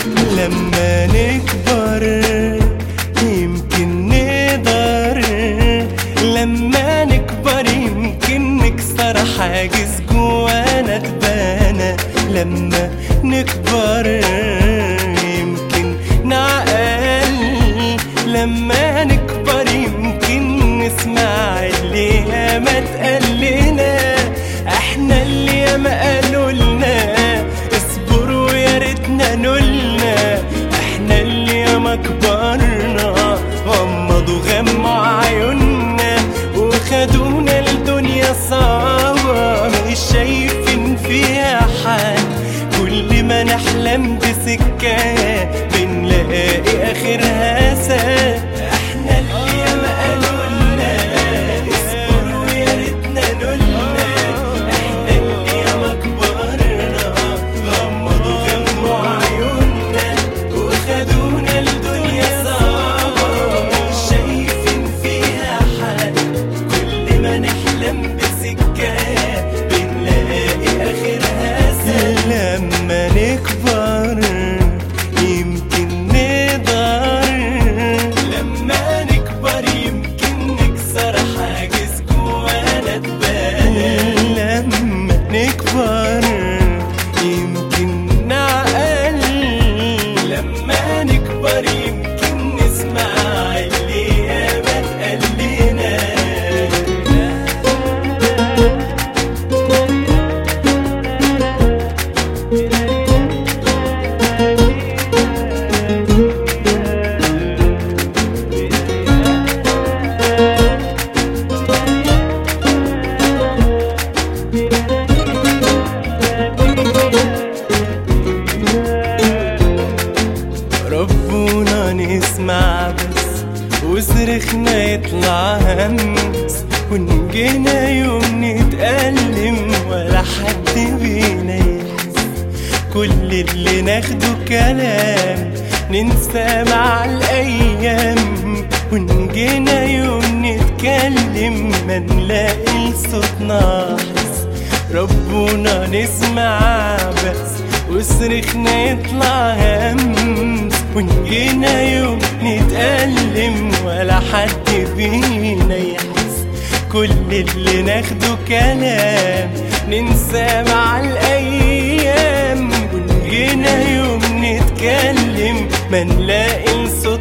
لما نكبر يمكن نقدر لما نكبر يمكن نكسر حاجز جوانا تبانا لما نكبر يمكن نعقل لما نكبر يمكن نسمع اللي ياما اتقال لنا احنا اللي ياما قالوا لنا اصبروا يا ريتنا نلنا احنا اللي ياما كبرنا غمضوا غموا عيوننا وخدونا الدنيا صعبة مش شايفين فيها حد كل ما نحلم بسكة بنلاقي آخرها سد احنا اللي ياما قالوا لنا اصبروا يا ريتنا نلنا احنا اللي ياما كبرنا غمضوا غموا عيوننا وخدونا الدنيا صعبة مش شايفين فيها حد كل ما نحلم بسكة بنلاقي آخرها سد لما نكبر يمكن نقدر لما نكبر يمكن نكسر حاجز جوانا تبان لما نكبر يمكن نعقل لما نكبر يمكن نسمع اللي ياما اتقال لنا ربنا نسمع بس وصرخنا يطلع همس ونجينا يوم نتألم ولا حد بينا يحس كل اللي ناخده كلام ننسى مع الأيام ونجينا يوم نتكلم ما نلاقي لصوتنا حس ربنا نسمع بس وصرخنا يطلع همس ونجينا يوم نتألم ولا حد بينا يحس كل اللي ناخده كلام ننسى مع الأيام ونجينا يوم نتكلم ما نلاقي لصوتنا